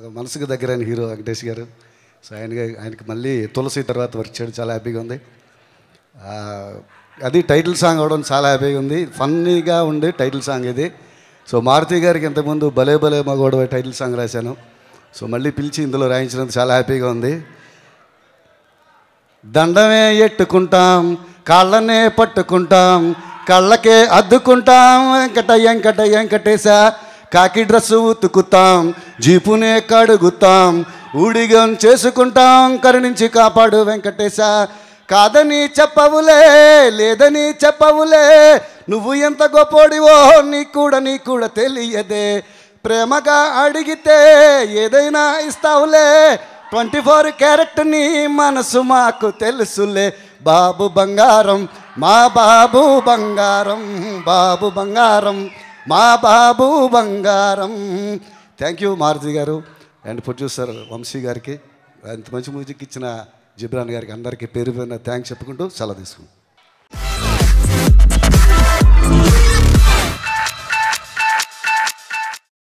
మనసుకు దగ్గరైన హీరో వెంకటేష్ గారు సో ఆయన ఆయనకి మళ్ళీ తులసి తర్వాత వర్క్ చేయడం చాలా హ్యాపీగా ఉంది ఆ, అది టైటిల్ సాంగ్ అవడం చాలా హ్యాపీగా ఉంది ఫన్నీగా ఉండే టైటిల్ సాంగ్ ఇది సో మారుతి గారికి ఇంతకుముందు భలే భలే మగోడవ టైటిల్ సాంగ్ రాశాను సో మళ్ళీ పిలిచి ఇందులో రాయించినందుకు చాలా హ్యాపీగా ఉంది దండమే ఎట్టుకుంటాం కాళ్ళనే పట్టుకుంటాం కళ్ళకే అద్దుకుంటాం వెంకట వెంకట వెంకటేశ కాకి డ్రెస్సు ఉతుకుతాం జీపునే కడుగుతాం ఊడిగం చేసుకుంటాం కరుణించి కాపాడు వెంకటేశ కాదని చెప్పవులే లేదని చెప్పవులే నువ్వు ఎంత గొప్పోడివో నీకు కూడా నీకు కూడా తెలియదే ప్రేమగా అడిగితే ఏదైనా ఇస్తావులే ట్వంటీ ఫోర్ క్యారెట్ నీ మనసు మాకు తెలుసులే బాబు బంగారం మా బాబు బంగారం బాబు బంగారం మా బాబు బంగారం థ్యాంక్ యూ మారుతి గారు అండ్ ప్రొడ్యూసర్ వంశీ గారికి అంత మంచి మ్యూజిక్ ఇచ్చిన జిబ్రాన్ గారికి అందరికీ పేరు పేరున థ్యాంక్స్ చెప్పుకుంటూ సెలవు తీసుకుంటాం